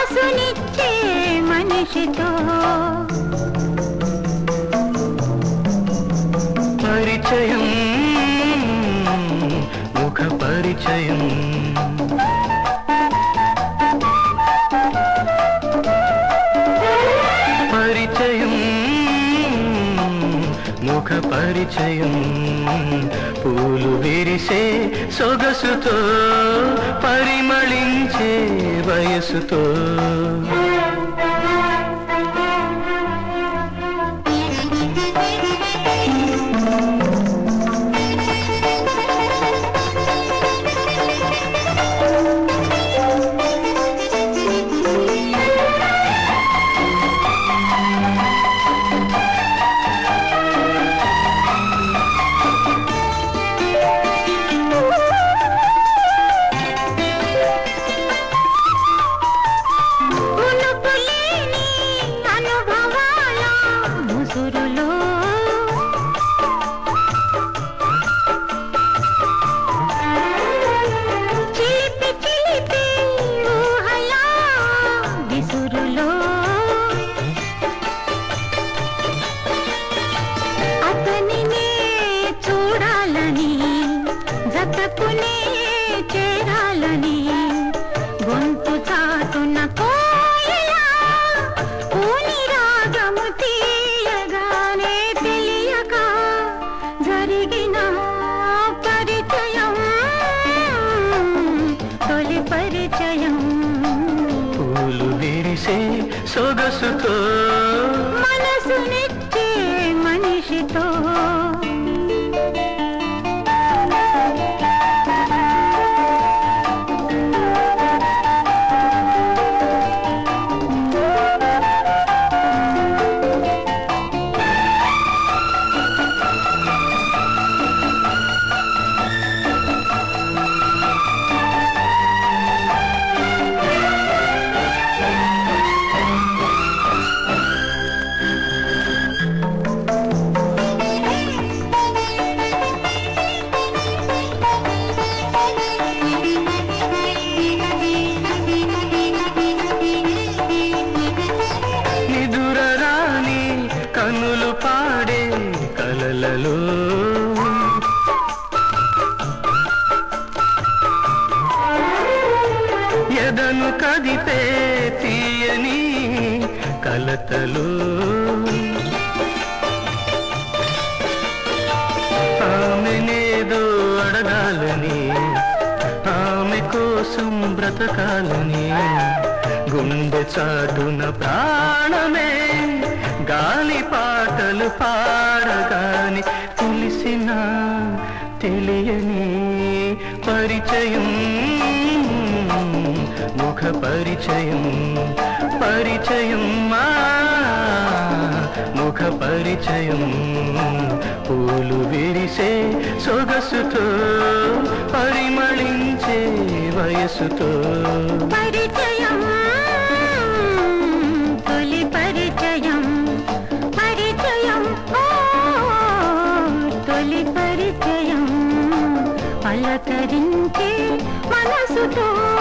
మనసునిచ్చే మనిషితో పరిచయం ముఖ పరిచయం పరిచయం ముఖ పరిచయం పూలు విరిసే సొగసుతో పరిమళించే వయసుతో మునుపులేని అనుభవాల ముసురులో చిలిపి చిలిపి ఊహల విసురులో అతనినే చూడాలని జతకునే చేరాలని గొంతు చాటున కోయిలా పూని రాగము తీయగానే తెలియక జరిగిన పరిచయం తొలి పరిచయం పూలు విరిసే సొగసుతో మనసునిచ్చే మనిషితో నిదుర రాని కనులు పాడే కలలలో ఎదను కదిపే తీయని కలతలు ఆమెనేదో అడగాలని ఆమె కోసం బ్రతకాలని గుండె చాటున ప్రాణమే గాలి పాటలు పాడగాని తెలిసిన తెలియని పరిచయం ముఖ పరిచయం పరిచయం ఆ, ముఖ పరిచయం పూలు విరిసే సొగసుతో పరిమళించే వయసుతో పరిచయం తొలి పరిచయం పరిచయం ఓ తొలి పరిచయం పలకరించే మనసుతో